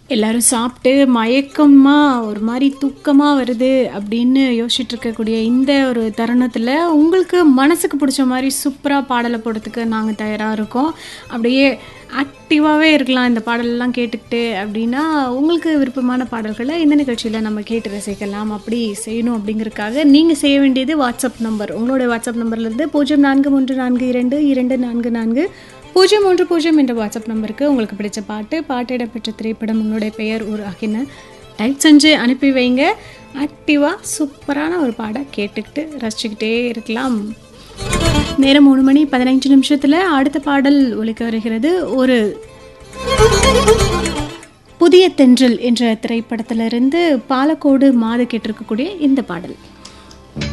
எல்லாரும் சாப்பிட்டு மயக்கமா ஒரு மாதிரி தூக்கமா வருது அப்படின்னு யோசிச்சுட்டு இருக்கக்கூடிய இந்த ஒரு தருணத்தில் உங்களுக்கு மனசுக்கு பிடிச்ச மாதிரி சூப்பராக பாடலை போடுறதுக்கு நாங்கள் தயாராக இருக்கோம் அப்படியே ஆக்டிவாகவே இருக்கலாம் இந்த பாடலெல்லாம் கேட்டுக்கிட்டு அப்படின்னா உங்களுக்கு விருப்பமான பாடல்களை இந்த நிகழ்ச்சியில் நம்ம கேட்டு ரசிக்கலாம் அப்படி செய்யணும் அப்படிங்கிறதுக்காக நீங்கள் செய்ய வேண்டியது வாட்ஸ்அப் நம்பர் உங்களுடைய வாட்ஸ்அப் நம்பர்லேருந்து பூஜ்ஜியம் நான்கு மூன்று நான்கு இரண்டு இரண்டு நான்கு நான்கு பூஜ்ஜியம் ஒன்று பூஜ்ஜியம் என்ற வாட்ஸ்அப் நம்பருக்கு உங்களுக்கு பிடிச்ச பாட்டு பாட்டு இடம்பெற்ற திரைப்படம் உங்களுடைய பெயர் ஒரு ஆகின டைப் செஞ்சு அனுப்பி வைங்க ஆக்டிவாக சூப்பரான ஒரு பாடம் கேட்டுக்கிட்டு ரசிச்சுக்கிட்டே இருக்கலாம் நேரம் மூணு மணி பதினைஞ்சு நிமிஷத்தில் அடுத்த பாடல் ஒலிக்க வருகிறது ஒரு புதிய தென்றல் என்ற திரைப்படத்திலிருந்து பாலக்கோடு மாத கேட்டிருக்கக்கூடிய இந்த பாடல்